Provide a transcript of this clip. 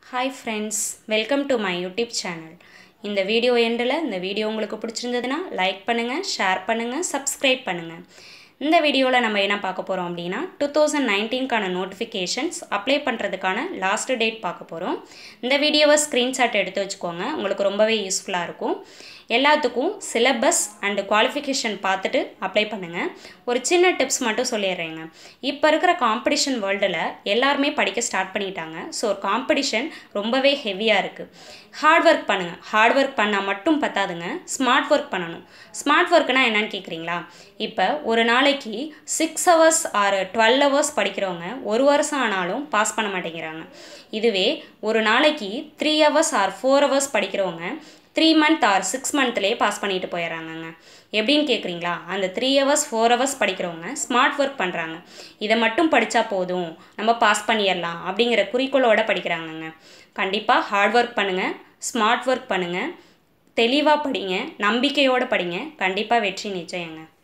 hi friends welcome to my YouTube channel இந்த video எண்டில் இந்த வீடியோ உங்களுக்கு பிடிச்சிருந்ததுன்னா லைக் பண்ணுங்கள் ஷேர் பண்ணுங்கள் சப்ஸ்கிரைப் பண்ணுங்கள் இந்த வீடியோவில் நம்ம என்ன பார்க்க போகிறோம் அப்படின்னா டூ தௌசண்ட் நைன்டீன்கான நோட்டிஃபிகேஷன்ஸ் அப்ளை பண்ணுறதுக்கான லாஸ்ட் டேட் பார்க்க போகிறோம் இந்த வீடியோவை ஸ்க்ரீன்ஷாட் எடுத்து வச்சுக்கோங்க உங்களுக்கு ரொம்பவே யூஸ்ஃபுல்லாக இருக்கும் எல்லாத்துக்கும் சிலபஸ் அண்டு குவாலிஃபிகேஷன் பார்த்துட்டு அப்ளை பண்ணுங்கள் ஒரு சின்ன டிப்ஸ் மட்டும் சொல்லிடுறேங்க இப்போ இருக்கிற காம்படிஷன் வேர்ல்டில் எல்லாருமே படிக்க ஸ்டார்ட் பண்ணிட்டாங்க ஸோ காம்படிஷன் ரொம்பவே ஹெவியாக இருக்குது ஹார்ட் ஒர்க் பண்ணுங்கள் ஹார்ட் ஒர்க் பண்ணால் மட்டும் பத்தாதுங்க ஸ்மார்ட் ஒர்க் பண்ணணும் ஸ்மார்ட் ஒர்க்னால் என்னன்னு கேட்குறீங்களா இப்போ ஒரு நாளைக்கு six hours or twelve hours படிக்கிறவங்க ஒரு வருஷம் ஆனாலும் பாஸ் பண்ண மாட்டேங்கிறாங்க இதுவே ஒரு நாளைக்கு three hours or four hours படிக்கிறவங்க த்ரீ மந்த் ஆர் சிக்ஸ் மந்த்லேயே பாஸ் பண்ணிட்டு போயிடுறாங்கங்க எப்படின்னு கேட்குறீங்களா அந்த த்ரீ ஹவர்ஸ் ஃபோர் ஹவர்ஸ் படிக்கிறவங்க ஸ்மார்ட் ஒர்க் பண்ணுறாங்க இதை மட்டும் படித்தா போதும் நம்ம பாஸ் பண்ணிடலாம் அப்படிங்கிற குறிக்கோளோட படிக்கிறாங்கங்க கண்டிப்பாக ஹார்ட் ஒர்க் பண்ணுங்கள் ஸ்மார்ட் ஒர்க் பண்ணுங்கள் தெளிவாக படிங்க நம்பிக்கையோடு படிங்க கண்டிப்பாக வெற்றி நிச்சயங்க